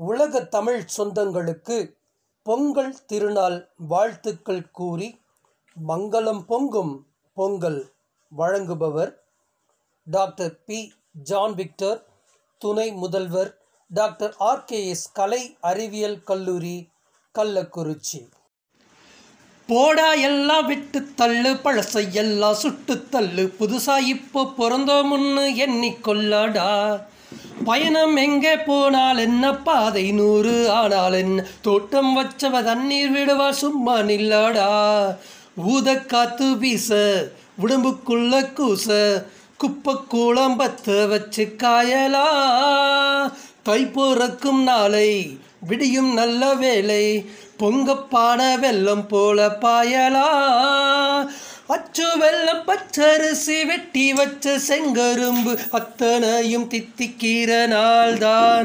உலக தமிழ் சொந்தங்களுக்கு பொங்கல் திருநாள் வாழ்த்துக்கள் கூறி மங்களம் பொங்கும் பொங்கல் வழங்குபவர் டாக்டர் பி ஜான் விக்டர் துணை முதல்வர் டாக்டர் ஆர்கேஎஸ் கலை அறிவியல் கல்லூரி கள்ளக்குறிச்சி போடா எல்லாம் விட்டு தள்ளு பழசை எல்லாம் சுட்டு தள்ளு புதுசா இப்போ பிறந்தோமுன்னு எண்ணிக்கொள்ளடா பயணம் எங்கே போனால் என்ன பாதை நூறு ஆனால் என்ன தோட்டம் வச்சவ தண்ணீர் விடுவா சும்மா நில்லாடா ஊத காத்து வீச உடம்புக்குள்ள கூச குப்பை கூளம் பத்த வச்சு காயலா தை பிறக்கும் நாளை விடியும் நல்ல வேலை பொங்கப்பான வெள்ளம் போல பாயலா அச்சு வெள்ளம் பச்சரிசி வெட்டி வச்ச செங்கரும்பு அத்தனையும் தித்திக்கிற நாள்தான்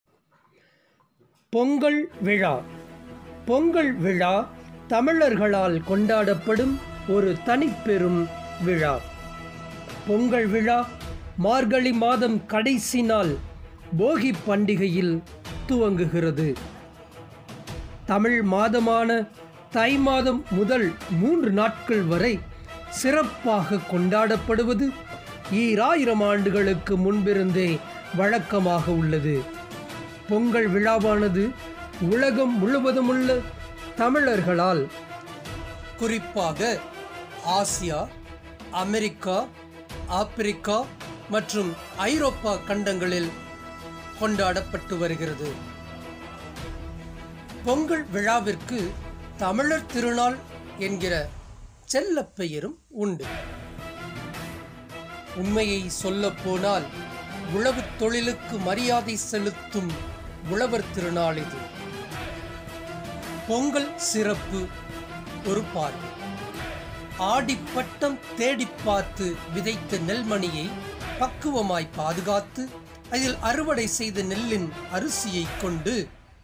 பொங்கல் விழா பொங்கல் விழா தமிழர்களால் கொண்டாடப்படும் ஒரு தனிப்பெரும் விழா பொங்கல் விழா மார்கழி மாதம் கடைசி நாள் போகி பண்டிகையில் துவங்குகிறது தமிழ் மாதமான தை மாதம் முதல் மூன்று நாட்கள் வரை சிறப்பாக கொண்டாடப்படுவது ஈராயிரம் ஆண்டுகளுக்கு முன்பிருந்தே வழக்கமாக உள்ளது பொங்கல் விழாவானது உலகம் முழுவதுமுள்ள தமிழர்களால் குறிப்பாக ஆசியா அமெரிக்கா ஆப்பிரிக்கா மற்றும் ஐரோப்பா கண்டங்களில் கொண்டாடப்பட்டு வருகிறது பொங்கல் விழாவிற்கு தமிழர் திருநாள் என்கிற செல்லப் பெயரும் உண்டு உண்மையை சொல்லப் போனால் உழவுத் தொழிலுக்கு மரியாதை செலுத்தும் உழவர் திருநாள் இது பொங்கல் சிறப்பு ஒரு பார்வை ஆடிப்பட்டம் தேடிப் பார்த்து விதைத்த நெல்மணியை பக்குவமாய் பாதுகாத்து அதில் அறுவடை செய்த நெல்லின் அரிசியை கொண்டு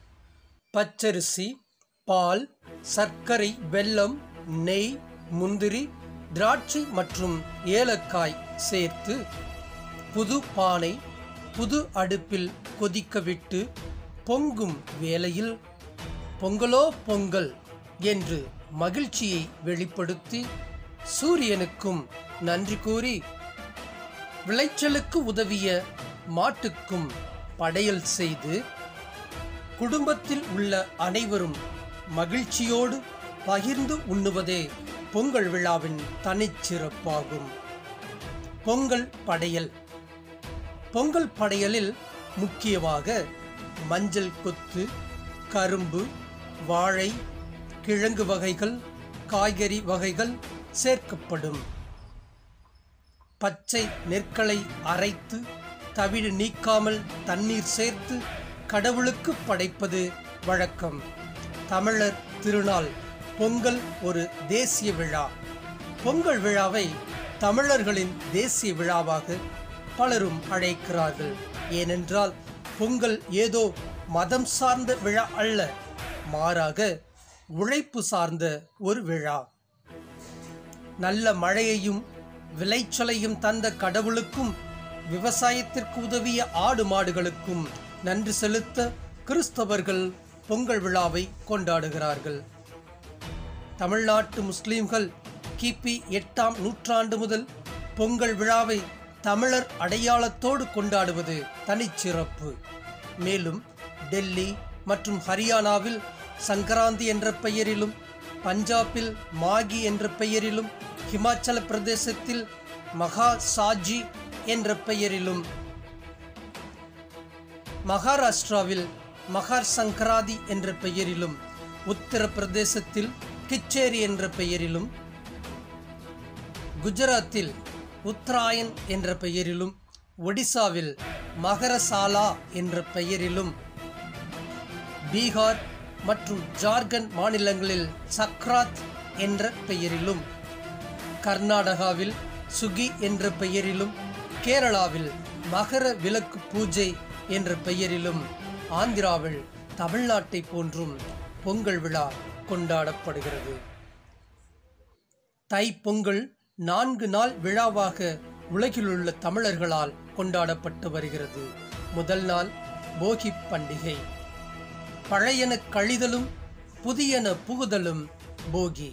பச்சரிசி பால் சர்க்கரை வெல்லம் நெய் முந்திரி திராட்சை மற்றும் ஏலக்காய் சேர்த்து புது பானை புது அடுப்பில் கொதிக்க விட்டு பொங்கும் வேளையில் பொங்கலோ பொங்கல் என்று மகிழ்ச்சியை வெளிப்படுத்தி சூரியனுக்கும் நன்றி கூறி விளைச்சலுக்கு உதவிய மாட்டுக்கும் படையல் செய்து குடும்பத்தில் உள்ள அனைவரும் மகிழ்ச்சியோடு பகிர்ந்து உண்ணுவதே பொங்கல் விழாவின் தனிச்சிறப்பாகும் பொங்கல் படையல் பொங்கல் படையலில் முக்கியமாக மஞ்சள் கொத்து கரும்பு வாழை கிழங்கு வகைகள் காய்கறி வகைகள் சேர்க்கப்படும் பச்சை நெற்களை அரைத்து தவிடு நீக்காமல் தண்ணீர் சேர்த்து கடவுளுக்கு படைப்பது வழக்கம் தமிழர் திருநாள் பொங்கல் ஒரு தேசிய விழா பொங்கல் விழாவை தமிழர்களின் தேசிய விழாவாக பலரும் அழைக்கிறார்கள் ஏனென்றால் பொங்கல் ஏதோ மதம் சார்ந்த விழா அல்ல மாறாக உழைப்பு சார்ந்த ஒரு விழா நல்ல மழையையும் விளைச்சலையும் தந்த கடவுளுக்கும் விவசாயத்திற்கு உதவிய ஆடு மாடுகளுக்கும் நன்றி செலுத்த கிறிஸ்தவர்கள் பொங்கல் விழாவை கொண்டாடுகிறார்கள் தமிழ்நாட்டு முஸ்லிம்கள் கிபி எட்டாம் நூற்றாண்டு முதல் பொங்கல் விழாவை தமிழர் அடையாளத்தோடு கொண்டாடுவது தனிச்சிறப்பு மேலும் டெல்லி மற்றும் ஹரியானாவில் சங்கராந்தி என்ற பெயரிலும் பஞ்சாபில் மாகி என்ற பெயரிலும் ஹிமாச்சல பிரதேசத்தில் மகா சாஜி என்ற பெயரிலும் மகாராஷ்டிராவில் மகார் சங்கராதி என்ற பெயரிலும் உத்தரப்பிரதேசத்தில் கிச்சேரி என்ற பெயரிலும் குஜராத்தில் உத்தராயன் என்ற பெயரிலும் ஒடிசாவில் மகரசாலா என்ற பெயரிலும் பீகார் மற்றும் ஜார்க்கண்ட் மாநிலங்களில் சக்ராத் என்ற பெயரிலும் கர்நாடகாவில் சுகி என்ற பெயரிலும் கேரளாவில் மகர விளக்கு பூஜை என்ற பெயரிலும் ஆந்திராவில் தமிழ்நாட்டை போன்றும் பொங்கல் விழா கொண்டாடப்படுகிறது தை பொங்கல் நான்கு நாள் விழாவாக உலகிலுள்ள தமிழர்களால் கொண்டாடப்பட்டு வருகிறது முதல் நாள் போகி பண்டிகை பழையன கழிதலும் புதியன புகுதலும் போகி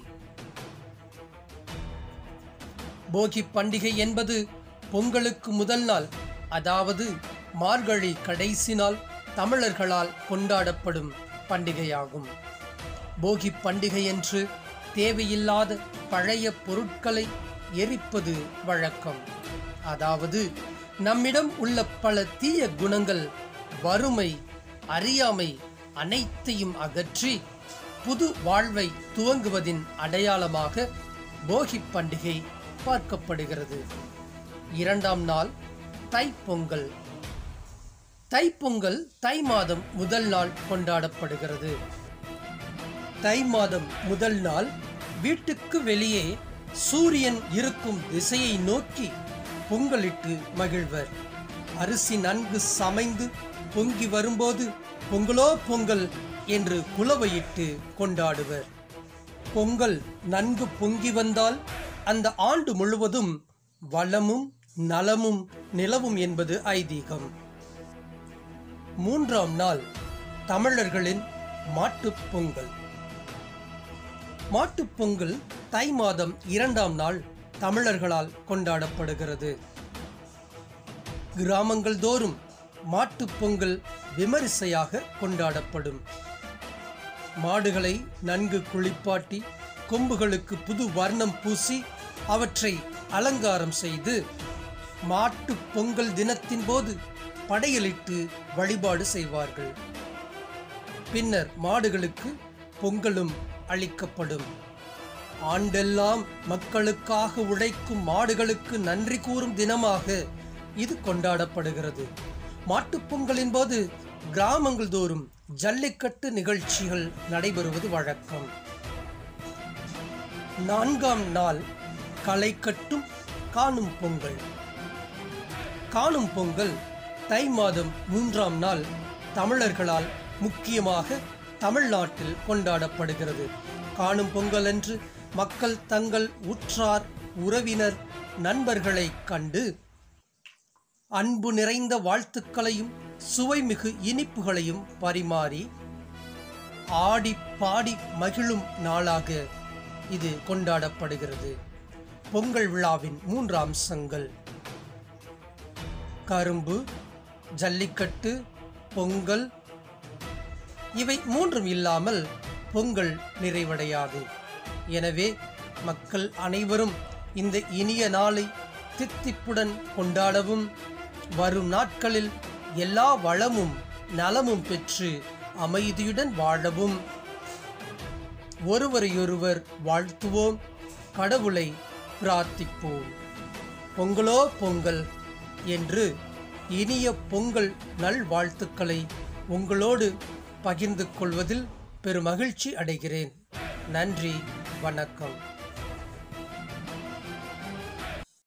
போகி பண்டிகை என்பது பொங்கலுக்கு முதல் நாள் அதாவது மார்கழி கடைசி நாள் தமிழர்களால் கொண்டாடப்படும் பண்டிகையாகும் போகி பண்டிகை என்று தேவையில்லாத பழைய பொருட்களை எரிப்பது வழக்கம் அதாவது நம்மிடம் உள்ள பல தீய குணங்கள் வறுமை அறியாமை அனைத்தையும் அகற்றி புது வாழ்வை துவங்குவதின் அடையாளமாக போகி பண்டிகை பார்க்கப்படுகிறது இரண்டாம் நாள் தைப்பொங்கல் தைப்பொங்கல் தை மாதம் முதல் நாள் கொண்டாடப்படுகிறது தை மாதம் முதல் நாள் வீட்டுக்கு வெளியே சூரியன் இருக்கும் திசையை நோக்கி பொங்கலிட்டு மகிழ்வர் அரிசி நன்கு சமைந்து பொங்கி வரும்போது பொங்கலோ பொங்கல் என்று குலவையிட்டு கொண்டாடுவர் பொங்கல் நன்கு பொங்கி வந்தால் அந்த ஆண்டு முழுவதும் வளமும் நலமும் நிலவும் என்பது ஐதீகம் மூன்றாம் நாள் தமிழர்களின் மாட்டுப் பொங்கல் மாட்டுப் பொங்கல் தை மாதம் இரண்டாம் நாள் தமிழர்களால் கொண்டாடப்படுகிறது கிராமங்கள் தோறும் மாட்டுப் பொங்கல் விமரிசையாக கொண்டாடப்படும் மாடுகளை நன்கு குளிப்பாட்டி கொம்புகளுக்கு புது வர்ணம் பூசி அவற்றை அலங்காரம் செய்து மாட்டுப் பொங்கல் தினத்தின் போது படையலிட்டு வழிபாடு செய்வார்கள் பின்னர் மாடுகளுக்கு பொங்கலும் அளிக்கப்படும் ஆண்டெல்லாம் மக்களுக்காக உழைக்கும் மாடுகளுக்கு நன்றி கூறும் தினமாக இது கொண்டாடப்படுகிறது மாட்டுப் பொங்கலின் போது கிராமங்கள் தோறும் ஜல்லிக்கட்டு நிகழ்ச்சிகள் நடைபெறுவது வழக்கம் நான்காம் நாள் களை கட்டும் காணும் பொங்கல் காணும் பொங்கல் தை மாதம் மூன்றாம் நாள் தமிழர்களால் முக்கியமாக தமிழ்நாட்டில் கொண்டாடப்படுகிறது காணும் பொங்கல் அன்று மக்கள் தங்கள் உற்றார் உறவினர் நண்பர்களை கண்டு அன்பு நிறைந்த வாழ்த்துக்களையும் சுவைமிகு இனிப்புகளையும் பரிமாறி ஆடி பாடி மகிழும் நாளாக இது கொண்டாடப்படுகிறது பொங்கல் விழாவின் மூன்று அம்சங்கள் கரும்பு ஜல்லிக்கட்டு பொங்கல் இவை மூன்றும் இல்லாமல் பொங்கல் நிறைவடையாது எனவே மக்கள் அனைவரும் இந்த இனிய நாளை தித்திப்புடன் கொண்டாடவும் வரும் நாட்களில் எல்லா வளமும் நலமும் பெற்று அமைதியுடன் வாழவும் ஒருவரையொருவர் வாழ்த்துவோம் கடவுளை பிரார்த்திப்போம் பொங்கலோ பொங்கல் என்று இனிய பொங்கல் நல்வாழ்த்துக்களை உங்களோடு பகிர்ந்து கொள்வதில் பெருமகிழ்ச்சி அடைகிறேன் நன்றி வணக்கம்